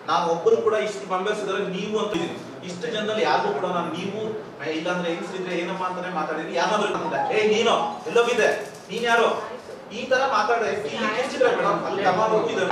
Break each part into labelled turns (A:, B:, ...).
A: ನಾನು ಒಬ್ಬರು ಕೂಡ ಇಷ್ಟು ಮೆಂಬರ್ಸ್ ಇದ್ದಾರೆ ನೀವು ಅಂತ ಇದೀನಿ ಇಷ್ಟು ಜನದಲ್ಲಿ ಯಾರಿಗೂ ಕೂಡ ನಾನು ನೀವು ಏ, ಇಲ್ಲಾಂದ್ರೆ ಹೆಂಗ್ಸ್ರಿದ್ರೆ ಏನಮ್ಮ ಅಂತಾನೆ ಮಾತಾಡಿದ್ರಿ ಯಾರಾದ್ರೂ ನಮ್ಗೆ ಏ ನೀನು ಎಲ್ಲೋಗಿದ್ದೆ ನೀನ್ ಯಾರು ಈ ತರ ಮಾತಾಡ ಇಲ್ಲಿ ಕೇಳಿದ್ರೆ ಮೇಡಮ್ ಅಲ್ಲಿ ಕಮಾಲ್ ಹೋಗಿದ್ದಾರೆ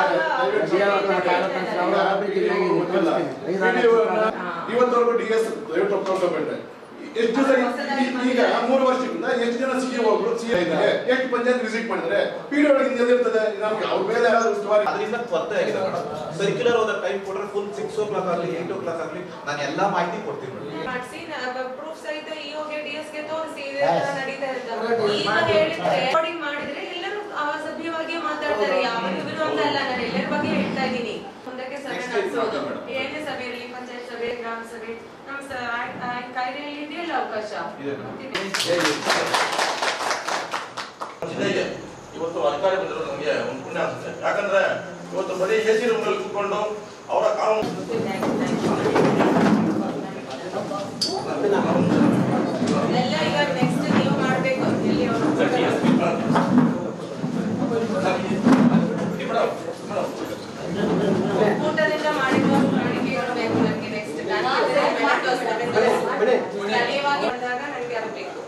B: ಇವತ್ತವರೆಗೂ ಡಿ ಎಸ್ ದಯವಿಟ್ಟು ಒಪ್ಕೊಳ್ಬೇಡ್ರೆ ಎಷ್ಟು ಜನ ಈ- ಈಗ ಮೂರು ವರ್ಷದಿಂದ ಎಷ್ಟು ಜನ ಸಿ ಹೋಗ್ರು ಸಿ ಇದ್ದಾರೆ ಎಷ್ಟು ಪಂಚಾಯತ್ ವಿಸಿಟ್ ಮಾಡಿದ್ರೆ ಪಿ ಡಿ ಒಳಗೆ ಎಲ್ಲಿರ್ತದೆ ನಮ್ಗೆ ಅವ್ರ ಮೇಲೆ ಯಾರಾದ್ರೂ ಉಸ್ತುವಾರಿ
A: ಅದರಿಂದ ತ್ವರ್ತೆ ಆಗಿದೆ ಮೇಡಮ್ ಸರ್ಕ್ಯುಲರ್ ಹೋದ ಟೈಮ್ ಕೊಟ್ರೆ ಫುಲ್ ಸಿಕ್ಸ್ ಓ ಕ್ಲಾಕ್ ಆಗಲಿ ಏಟ್ ಓ ಕ್ಲಾಕ್ ಆಗಲಿ ನಾನು ಎಲ್ಲಾ ಮಾಹಿತಿ ಕೊಡ್ತೀನಿ ಮೇಡಮ್
C: ಮಾಡಿಸಿ ಪ್ರೂಫ್ ಸಹಿತ ಇಒಗೆ ಡಿಎಸ್ ಗೆ ತೋರಿಸಿ ಇದೆ ತರ ನಡೀತಾ ಇರ್ತದೆ ಈಗ ಹೇಳಿದ್ರೆ ರೆಕಾರ್ಡಿಂಗ್ ಮಾಡಿದ್ರೆ ಎಲ್ಲರೂ ಆ ಸಭ್ಯವಾಗಿ ಮಾತಾಡ್ತಾರೆ ಯಾವತ್ತೂ ವಿರೋಧ ಅಲ್ಲ ನಾನು ಎಲ್ಲರ ಬಗ್ಗೆ ಹೇಳ್ತಾ ಇದ್ದೀನಿ ಮುಂದಕ್ಕೆ ಸಭೆ
A: Next
C: ನಡೆಸೋದು
A: madam.
C: ಏನೇ ಸಭೆ ಇರಲಿ ಪಂಚಾಯತ್ ಸಭೆ ಗ್ರಾಮ ಸಭೆ ನಮ್ಮ ಸ- ಆ- ಆ ಕಾಯ್ದೆಯಲ್ಲಿ ಇದೆಯಲ್ಲ ಅವಕಾಶ
A: ಇದೆ madam.
D: ಜಿಲ್ಲೆಗೆ ಇವತ್ತು ಅಧಿಕಾರಿ ಬಂದಿರೋ ನಮಗೆ ಒಂದು ಪುಣ್ಯ ಅನ್ಸುತ್ತೆ ಯಾಕಂದ್ರೆ ಇವತ್ತು ಬರೀ ಎ ಸಿ ರೂಮ್ ನಲ್ಲಿ ಕೂತ್ಕೊಂಡು ಅವರ ಕಾನೂನು
C: ಎಲ್ಲ ಈಗ ನೆಕ್ಸ್ಟ್ ನೀವು ಮಾಡ್ಬೇಕು ಎಲ್ಲಿ ಅವರು ಒಕ್ಕೂಟದಿಂದ ಮಾಡಿರುವ ಪ್ರಣಾಳಿಕೆಗಳು ಬೇಕು ನನಗೆ ನೆಕ್ಸ್ಟ್ ಸ್ಥಳೀಯವಾಗಿ ಬಂದಾಗ ನನಗೆ ಅದು ಬೇಕು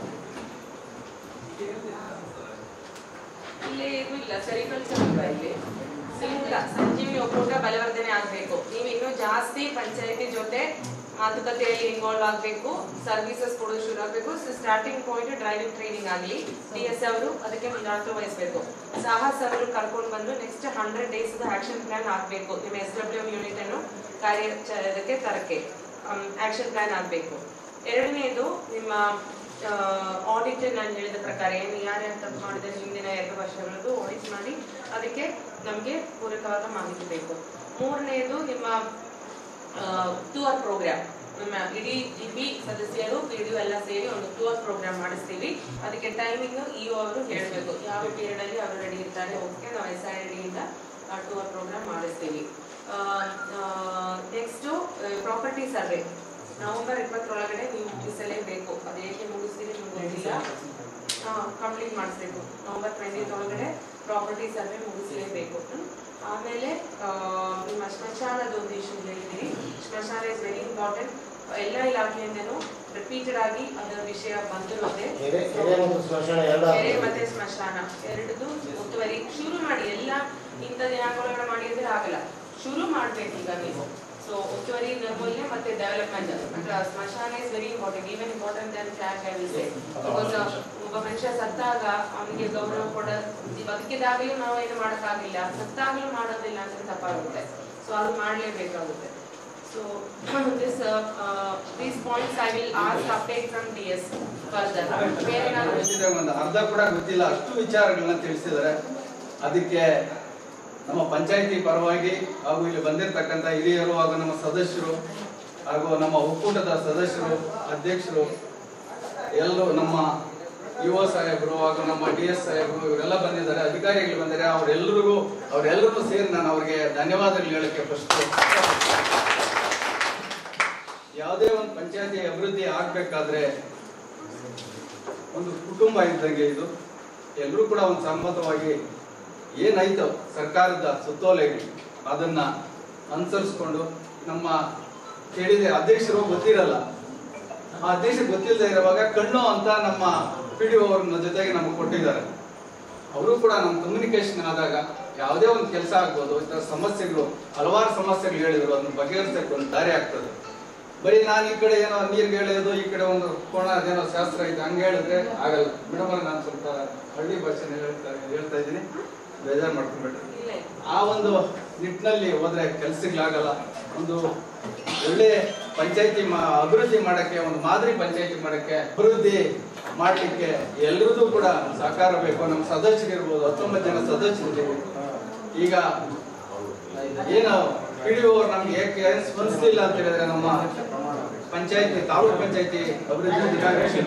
C: ಇಲ್ಲಿ ಇದು ಇಲ್ಲ ಸೆರಿಕಲ್ಚರ್ ಇಲ್ಲ ಇಲ್ಲಿ ಇಲ್ಲ ಸಂಜೀವಿ ಒಕ್ಕೂಟ ಬಲವರ್ಧನೆ ಆಗ್ಬೇಕು ನೀವು ಇನ್ನೂ ಜಾಸ್ತಿ ಪಂಚಾಯತಿ ಜೊತೆ ಮಾತುಕತೆಯಲ್ಲಿ ಇನ್ವಾಲ್ವ್ ಆಗಬೇಕು ಸರ್ವಿಸಸ್ ಕೊಡೋದು ಶುರು ಆಗಬೇಕು ಸ್ಟಾರ್ಟಿಂಗ್ ಪಾಯಿಂಟ್ ಡ್ರೈವಿಂಗ್ ಟ್ರೈನಿಂಗ್ ಆಗಲಿ ಡಿ ಎಸ್ ಅವರು ಅದಕ್ಕೆ ಮುಂದಾಳತ್ವ ವಹಿಸಬೇಕು ಸಾಹಸ್ ಅವರು ಕರ್ಕೊಂಡು ಬಂದು next hundred days action plan ಆಗಬೇಕು ನಿಮ್ಮ ಎಸ್ ಡಬ್ಲ್ಯೂ ಯೂನಿಟ್ ಅನ್ನು ಕಾರ್ಯ ಚ- ಇದಕ್ಕೆ ತರಕ್ಕೆ ಆಕ್ಷನ್ ಪ್ಲಾನ್ ಆಗಬೇಕು ಎರಡನೇದು ನಿಮ್ಮ ಆಡಿಟ್ ನಾನು ಹೇಳಿದ ಪ್ರಕಾರ ಏನು ಯಾರ್ಯಾರು ತಪ್ಪು ಮಾಡಿದರೆ ಹಿಂದಿನ ಎರಡು ವರ್ಷಗಳದ್ದು ಆಡಿಟ್ ಮಾಡಿ ಅದಕ್ಕೆ ನಮಗೆ ಪೂರಕವಾದ ಮಾಹಿತಿ ಬೇಕು ಮೂರನೆಯದು ನಿಮ್ಮ ಟೂರ್ ಪ್ರೋಗ್ರಾಮ್ ನಮ್ಮ ಇಡೀ ಜಿ ಬಿ ಸದಸ್ಯರು ಪಿ ಡಿ ಎಲ್ಲ ಸೇರಿ ಒಂದು ಟೂರ್ ಪ್ರೋಗ್ರಾಮ್ ಮಾಡಿಸ್ತೀವಿ ಅದಕ್ಕೆ ಟೈಮಿಂಗ್ ಇ ಅವರು ಹೇಳಬೇಕು ಯಾವ ಪೀರಿಯಡ್ ಅಲ್ಲಿ ಅವರು ರೆಡಿ ಇರ್ತಾರೆ ಓಕೆ ನಾವು ಎಸ್ ಐ ಡಿಯಿಂದ ಆ ಟೂರ್ ಪ್ರೋಗ್ರಾಮ್ ಮಾಡಿಸ್ತೀವಿ ನೆಕ್ಸ್ಟು ಪ್ರಾಪರ್ಟಿ ಸರ್ವೆ ನವೆಂಬರ್ ಇಪ್ಪತ್ತರೊಳಗಡೆ ನೀವು ಮುಗಿಸಲೇಬೇಕು ಅದು ಏಕೆ ಮುಗಿಸ್ತೀರಿ ನಿಮ್ಗೆ ಗೊತ್ತಿಲ್ಲ ಕಂಪ್ಲೀಟ್ ಮಾಡಿಸ್ಬೇಕು ನವೆಂಬರ್ ಟ್ವೆಂಟಿ ಒಳಗಡೆ ಪ್ರಾಪರ್ಟಿ ಸರ್ವೆ ಮುಗಿಸಲೇಬೇಕು ಹ್ಮ್. ಆಮೇಲೆ ಆ, ನಿಮ್ಮ ಸ್ಮಶಾನದ ಒಂದು ಇಶ್ಯೂ ಹೇಳಿದ್ದೀರಿ ಸ್ಮಶಾನ ಇಸ್ ವೆರಿ ಇಂಪಾರ್ಟೆಂಟ್ ಎಲ್ಲ ಇಲಾಖೆಯಿಂದನೂ ರಿಪೀಟೆಡ್ ಆಗಿ ಅದರ ವಿಷಯ ಬಂದಿರೋದೆ
E: ಕೆರೆ ಕೆರೆ ಮತ್ತು ಸ್ಮಶಾನ ಎರಡು
C: ಕೆರೆ ಮತ್ತೆ ಸ್ಮಶಾನ ಎರಡದು ಒತ್ತುವರಿ ಶುರು ಮಾಡಿ ಎಲ್ಲ ಇಂಥ ದಿನಾಂಕಗಳನ್ನ ಮಾಡಿ ಅಂದ್ರೆ ಆಗಲ್ಲ ಶುರು ಮಾಡ್ಬೇಕು ಈಗ ನೀವು ಸೊ ಒತ್ತುವರಿ ನಿರ್ಮೂಲನೆ ಮತ್ತೆ ಡೆವಲಪ್ಮೆಂಟ್ ಸ್ಮಶಾನ is very important even important than flag I will say because ಒಬ್ಬ ಮನುಷ್ಯ ಸತ್ತಾಗ ಅವನಿಗೆ ಗೌರವ ಕೊಡ ಬದುಕಿದಾಗಲೂ ನಾವು ಏನು ಮಾಡೋಕ್ಕಾಗಿಲ್ಲ ಸತ್ತಾಗಲೂ ಮಾಡೋದಿಲ್ಲ ಅಂದ್ರೆ ತಪ್ಪಾಗುತ್ತೆ ಸೊ ಅದು ಮಾಡಲೇಬೇಕಾಗುತ್ತೆ so this these points I will ask update from D S further ಬೇರೆ ಏನಾದ್ರು
F: ಗೊತ್ತಿದೆ, ಒಂದು ಅರ್ಧ ಕೂಡ ಗೊತ್ತಿಲ್ಲ ಅಷ್ಟು ವಿಚಾರಗಳನ್ನ ತಿಳಿಸಿದ್ದಾರೆ ಅದಕ್ಕೆ ನಮ್ಮ ಪಂಚಾಯತಿ ಪರವಾಗಿ ಹಾಗೂ ಇಲ್ಲಿ ಬಂದಿರತಕ್ಕಂಥ ಹಿರಿಯರು ಹಾಗೂ ನಮ್ಮ ಸದಸ್ಯರು ಹಾಗೂ ನಮ್ಮ ಒಕ್ಕೂಟದ ಸದಸ್ಯರು ಅಧ್ಯಕ್ಷರು ಎಲ್ಲರೂ ನಮ್ಮ ಯುವ ಸಾಹೇಬರು ಹಾಗೂ ನಮ್ಮ ಡಿ ಎಸ್ ಸಾಹೇಬರು ಇವರೆಲ್ಲ ಬಂದಿದ್ದಾರೆ ಅಧಿಕಾರಿಗಳು ಬಂದಿದ್ದಾರೆ ಅವರೆಲ್ಲರಿಗೂ ಅವರೆಲ್ಲರೂ ಸೇರಿ ನಾನು ಅವರಿಗೆ ಧನ್ಯವಾದಗಳು ಹೇಳಕ್ಕೆ ಫಸ್ಟ್ ಯಾವುದೇ ಒಂದು ಪಂಚಾಯತಿ ಅಭಿವೃದ್ಧಿ ಆಗ್ಬೇಕಾದ್ರೆ ಒಂದು ಕುಟುಂಬ ಇದ್ದಂಗೆ ಇದು ಎಲ್ಲರೂ ಕೂಡ ಒಂದು ಸಮ್ಮತವಾಗಿ ಏನಾಯ್ತು ಸರ್ಕಾರದ ಸುತ್ತೋಲೆಗಳು ಅದನ್ನ ಅನುಸರಿಸ್ಕೊಂಡು ನಮ್ಮ ಕೇಳಿದೆ ಅಧ್ಯಕ್ಷರು ಗೊತ್ತಿರಲ್ಲ ಆ ಅಧ್ಯಕ್ಷರು ಗೊತ್ತಿಲ್ಲದೆ ಇರುವಾಗ ಕಣ್ಣು ಅಂತ ನಮ್ಮ ಪಿ ಡಿ ಅವ್ರ ಜೊತೆಗೆ ನಮಗೆ ಕೊಟ್ಟಿದ್ದಾರೆ ಅವರು ಕೂಡ ನಮ್ಮ ಕಮ್ಯುನಿಕೇಶನ್ ಆದಾಗ ಯಾವುದೇ ಒಂದು ಕೆಲಸ ಆಗ್ಬೋದು ಈ ಥರ ಸಮಸ್ಯೆಗಳು ಹಲವಾರು ಸಮಸ್ಯೆಗಳು ಹೇಳಿದ್ರು ಅದನ್ನ ಬಗೆಹರಿಸಕ್ಕೆ ಒಂದು ದಾರಿ ಆಗ್ತದೆ ಬರೀ ನಾನು ಈ ಕಡೆ ಏನೋ ನೀರ್ಗೆ ಹೇಳೋದು ಈ ಕಡೆ ಒಂದು ಕೋಣ ಅದೇನೋ ಶಾಸ್ತ್ರ ಇದೆ ಹಂಗೆ ಹೇಳಿದ್ರೆ ಆಗಲ್ಲ ಮೇಡಮ್ ನಾನು ಸ್ವಲ್ಪ ಹಳ್ಳಿ ಭಾಷೆನ ಹೇಳ್ತಾ ಹೇಳ್ತಾ ಇದ್ದೀನಿ ಬೇಜಾರು ಮಾಡ್ಕೊಂಡ್ಬಿಟ್ರೆ
C: ಇಲ್ಲ
F: ಆ ಒಂದು ನಿಟ್ಟಿನಲ್ಲಿ ಹೋದ್ರೆ ಕೆಲ್ಸಗಳಾಗಲ್ಲ ಒಂದು ಒಳ್ಳೆ ಪಂಚಾಯತಿ ಅಭಿವೃದ್ಧಿ ಮಾಡಕ್ಕೆ ಒಂದು ಮಾದರಿ ಪಂಚಾಯತಿ ಮಾಡಕ್ಕೆ ಅಭಿವೃದ್ಧಿ ಮಾಡ್ಲಿಕ್ಕೆ ಎಲ್ರದ್ದು ಕೂಡ ಸಹಕಾರ ಬೇಕು ನಮ್ಮ ಸದಸ್ಯರಿರ್ಬೋದು ಹತ್ತೊಂಬತ್ತು ಜನ ಸದಸ್ಯರಿದ್ದೀವಿ ಈಗ ಏನು ಪಿಡಿಒ ನಮ್ಗೆ ಏಕೆ ಸ್ಪಂದಿಸಲಿಲ್ಲ ಅಂತ ಹೇಳಿದ್ರೆ ನಮ್ಮ ಪಂಚಾಯತಿ ತಾಲೂಕ್ ಪಂಚಾಯತಿ ಅಭಿವೃದ್ಧಿ ಅಧಿಕಾರಿ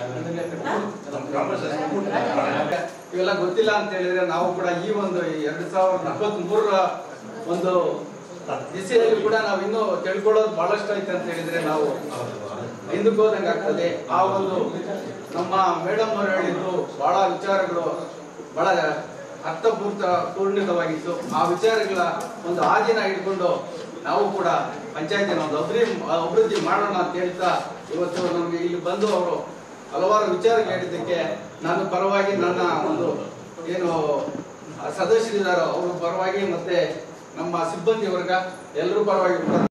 F: ಇವೆಲ್ಲ ಗೊತ್ತಿಲ್ಲ ಅಂತ ಹೇಳಿದ್ರೆ ನಾವು ಕೂಡ ಈ ಒಂದು ಎರಡ್ ಸಾವಿರದ ಇಪ್ಪತ್ತ್ ಮೂರರ ಒಂದು ದಿಸೆಯಲ್ಲಿ ಕೂಡ ನಾವು ಇನ್ನೂ ತಿಳ್ಕೊಳ್ಳೋದು ಬಹಳಷ್ಟು ಐತೆ ಅಂತ ಹೇಳಿದ್ರೆ ನಾವು ಹಿಂದಕ್ಕೆ ಹೋದಂಗೆ ಆಗ್ತದೆ ಆ ಒಂದು ನಮ್ಮ ಮೇಡಮ್ ಅವರು ಹೇಳಿದ್ದು ಬಹಳ ವಿಚಾರಗಳು ಬಹಳ ಅರ್ಥಪೂರ್ತ ಪೂರ್ಣಿತವಾಗಿತ್ತು ಆ ವಿಚಾರಗಳ ಒಂದು ಹಾದಿನ ಹಿಡ್ಕೊಂಡು ನಾವು ಕೂಡ ಪಂಚಾಯತಿನ ಒಂದು ಅಭಿವೃದ್ಧಿ ಅಭಿವೃದ್ಧಿ ಮಾಡೋಣ ಅಂತ ಹೇಳ್ತಾ ಇವತ್ತು ನಮಗೆ ಇಲ್ಲಿ ಬಂದು ಅವರು ಹಲವಾರು ವಿಚಾರ ಹೇಳಿದ್ದಕ್ಕೆ ನನ್ನ ಪರವಾಗಿ ನನ್ನ ಒಂದು ಏನು ಸದಸ್ಯರಿದ್ದಾರೋ ಅವ್ರ ಪರವಾಗಿ ಮತ್ತೆ ನಮ್ಮ ಸಿಬ್ಬಂದಿ ವರ್ಗ ಎಲ್ಲರೂ ಪರವಾಗಿ ಕೂಡ